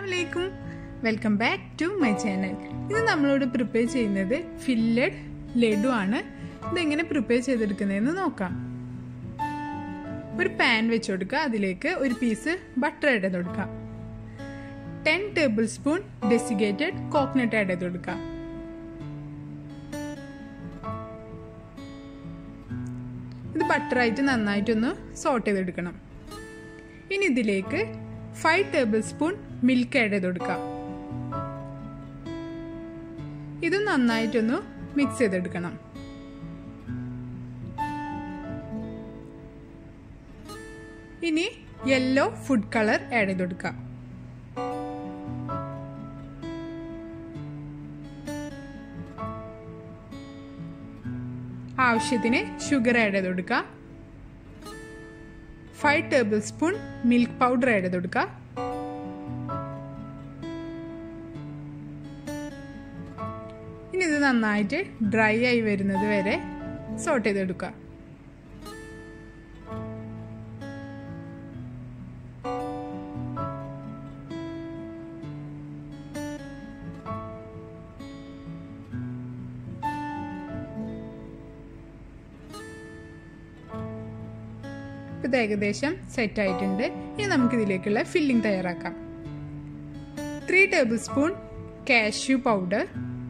അസ്സലാമലൈക്കും welcome back to my channel ഇത് നമ്മളോട് പ്രിപ്പയർ ചെയ്യുന്നത് ഫില്ലഡ് ലഡു ആണ് ഇതെങ്ങനെ പ്രിപ്പയർ ചെയ്തെടുക്കുന്നതെന്ന് നോക്കാം ഒരു പാൻ വെച്ച് കൊടുക്കുക അതിലേക്ക് ഒരു പീസ് ബട്ടർ ആഡ് ചെയ്ത് കൊടുക്കാം ten tablespoon desiccated coconut add ചെയ്ത് കൊടുക്കാം ഇത് ബട്ടറായിട്ട് നന്നായിട്ടൊന്ന് സോട്ട് ചെയ്തെടുക്കണം ഇനി ഇതിലേക്ക് five tablespoon milk add ചെയ്ത് കൊടുക്കാം ഇത് നന്നായിട്ടൊന്ന് മിക്സ് ചെയ്തെടുക്കണം ഇനി യെല്ലോ ഫുഡ് കളർ ആഡ് ചെയ്ത് കൊടുക്കാം ആവശ്യത്തിന് ഷുഗർ ആഡ് ചെയ്ത് കൊടുക്കുക five tablespoon milk powder add ചെയ്ത് കൊടുക്കുക ഇനി ഇത് നന്നായിട്ട് ഡ്രൈ ആയി വരുന്നത് വരെ സോട്ട് ചെയ്തെടുക്കുക ഇത് ഏകദേശം സെറ്റ് ആയിട്ടുണ്ട് ഇനി നമുക്ക് ഇതിലേക്കുള്ള ഫില്ലിംഗ് തയ്യാറാക്കാം three tablespoon cashew powder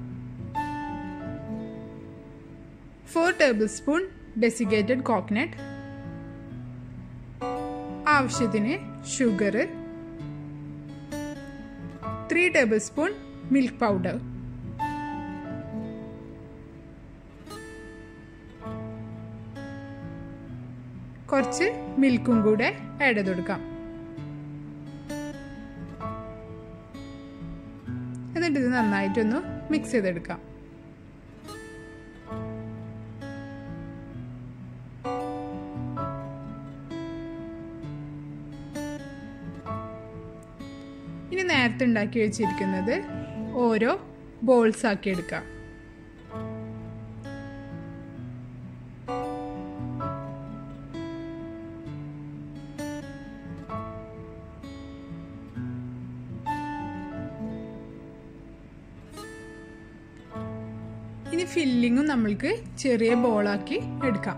four tablespoon desiccated coconut ആവശ്യത്തിന് sugar three tablespoon milk powder കുറച്ച് മിൽക്കും കൂടെ ആഡ് ചെയ്ത് കൊടുക്കാം എന്നിട്ട് ഇത് നന്നായിട്ടൊന്ന് മിക്സ് ചെയ്തെടുക്കാം ഇനി നേരത്തെ ഉണ്ടാക്കി വെച്ചിരിക്കുന്നത് ഓരോ ബോൾസ് ആക്കി എടുക്കാം ഇനി ഫില്ലിങ്ങും നമ്മൾക്ക് ചെറിയ ബോളാക്കി എടുക്കാം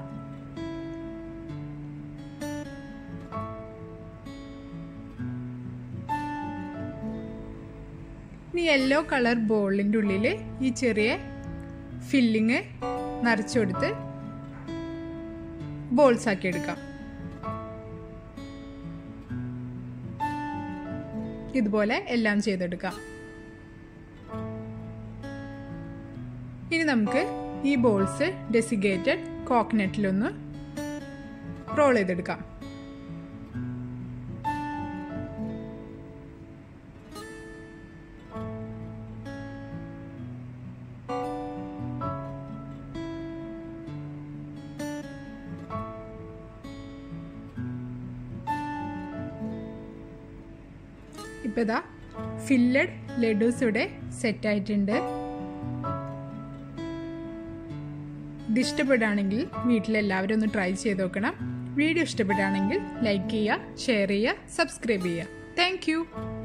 ഇനി യെല്ലോ കളർ ബോളിൻ്റെ ഉള്ളിൽ ഈ ചെറിയ ഫില്ലിങ് നിറച്ചു കൊടുത്ത് ബോൾസ് ആക്കി എടുക്കാം ഇതുപോലെ എല്ലാം ചെയ്തെടുക്കാം ഇനി നമുക്ക് ഈ ബോൾസ് ഡെസിഗേറ്റഡ് കോക്കനട്ടിലൊന്ന് റോൾ ചെയ്തെടുക്കാം ഇപ്പം ഇതാ ഫില്ലഡ് ലഡൂസ് ഇവിടെ സെറ്റ് ആയിട്ടുണ്ട് ഇത് ഇഷ്ടപ്പെടുകയാണെങ്കിൽ വീട്ടിലെല്ലാവരും ഒന്ന് ട്രൈ ചെയ്ത് നോക്കണം വീഡിയോ ഇഷ്ടപ്പെടുകയാണെങ്കിൽ ലൈക്ക് ചെയ്യുക ഷെയർ ചെയ്യുക സബ്സ്ക്രൈബ് ചെയ്യുക താങ്ക്